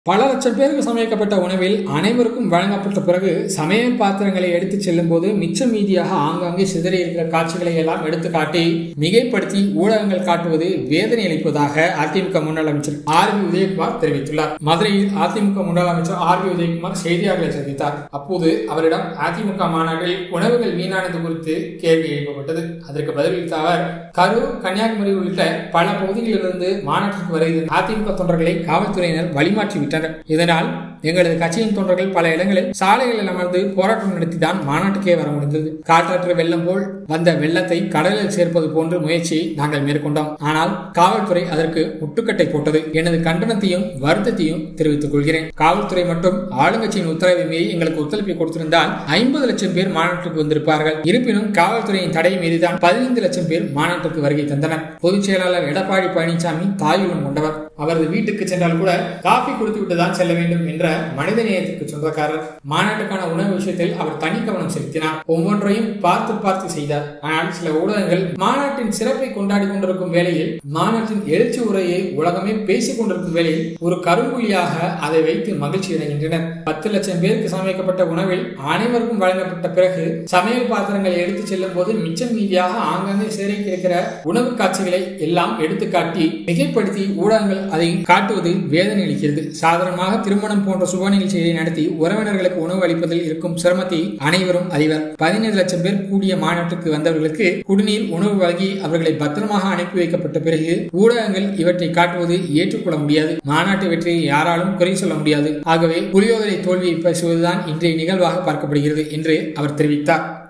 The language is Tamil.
பல லட்சம் பேருக்கு சமைக்கப்பட்ட உணவில் அனைவருக்கும் வழங்கப்பட்ட பிறகு சமையல் பாத்திரங்களை எடுத்துச் செல்லும் போது மிச்சம் மீதியாக ஆங்காங்கே சிதறி இருக்கிற காட்சிகளை எல்லாம் எடுத்து காட்டி மிகைப்படுத்தி ஊடகங்கள் காட்டுவது வேதனை அளிப்பதாக அதிமுக முன்னாள் அமைச்சர் ஆர் பி உதயகுமார் தெரிவித்துள்ளார் மதுரையில் அதிமுக முன்னாள் அமைச்சர் ஆர் பி உதயகுமார் செய்தியாளர்களை சந்தித்தார் அப்போது அவரிடம் அதிமுக மாநாட்டில் உணவுகள் வீணானது குறித்து கேள்வி எழுப்பப்பட்டது அதற்கு பதிலளித்த அவர் கரூர் கன்னியாகுமரி உள்ளிட்ட பல பகுதிகளிலிருந்து மாநாட்டிற்கு வருகிற அதிமுக தொண்டர்களை காவல்துறையினர் வழிமாற்றி விட்டனர் இதனால் எங்களது கட்சியின் தொண்டர்கள் பல இடங்களில் சாலைகளில் அமர்ந்து போராட்டம் நடத்திதான் மாநாட்டுக்கே வர முடிந்தது காற்றாற்று வெள்ளம் போல் வந்த வெள்ளத்தை கடலில் சேர்ப்பது போன்ற முயற்சியை நாங்கள் மேற்கொண்டோம் ஆனால் காவல்துறை அதற்கு முட்டுக்கட்டை போட்டது எனது கண்டனத்தையும் வருத்தத்தையும் தெரிவித்துக் கொள்கிறேன் காவல்துறை மட்டும் ஆளுங்கட்சியின் உத்தரவை மீறி எங்களுக்கு ஒத்துழைப்பை கொடுத்திருந்தால் ஐம்பது லட்சம் பேர் மாநாட்டுக்கு வந்திருப்பார்கள் இருப்பினும் காவல்துறையின் தடை மீறிதான் பதினைந்து லட்சம் பேர் மாநாட்டுக்கு வருகை தந்தனர் பொதுச் செயலாளர் எடப்பாடி பழனிசாமி தாயுள்ளம் கொண்டவர் அவரது வீட்டுக்கு சென்றால் கூட காஃபி கொடுத்து விட்டுதான் செல்ல வேண்டும் என்ற மனித நேயத்திற்கு சொந்தக்காரர் மாநாட்டுக்கான உணவு விஷயத்தில் அவர் தனி கவனம் செலுத்தினார் ஒவ்வொன்றையும் பார்த்து பார்த்து செய்தார் ஆனால் சில ஊடகங்கள் மாநாட்டின் சிறப்பை கொண்டாடி கொண்டிருக்கும் வேளையில் மாநாட்டின் எழுச்சி உரையை உலகமே பேசிக் கொண்டிருக்கும் வேளையில் ஒரு கரும்புலியாக அதை வைத்து மகிழ்ச்சி அடைகின்றனர் பத்து லட்சம் பேருக்கு சமைக்கப்பட்ட உணவில் அனைவருக்கும் வழங்கப்பட்ட பிறகு சமையல் பாத்திரங்களை எடுத்துச் செல்லும் போது மிச்சம் மீதியாக ஆங்காங்கே சேரை கிடைக்கிற உணவு காட்சிகளை எல்லாம் எடுத்துக்காட்டி மிகைப்படுத்தி ஊடகங்கள் அதை காட்டுவது வேதனை அளிக்கிறது சாதாரணமாக திருமணம் போன்ற சுப நிகழ்ச்சிகளை நடத்தி உறவினர்களுக்கு உணவு அளிப்பதில் இருக்கும் சிரமத்தை அனைவரும் அறிவர் பதினைந்து லட்சம் பேர் கூடிய மாநாட்டுக்கு வந்தவர்களுக்கு குடிநீர் உணவு வழங்கி அவர்களை பத்திரமாக அனுப்பி வைக்கப்பட்ட பிறகு ஊடகங்கள் இவற்றை காட்டுவது ஏற்றுக்கொள்ள முடியாது மாநாட்டு வெற்றியை யாராலும் குறை சொல்ல முடியாது ஆகவே புலியோதரை தோல்வியை பேசுவதுதான் இன்றைய நிகழ்வாக பார்க்கப்படுகிறது என்று அவர் தெரிவித்தார்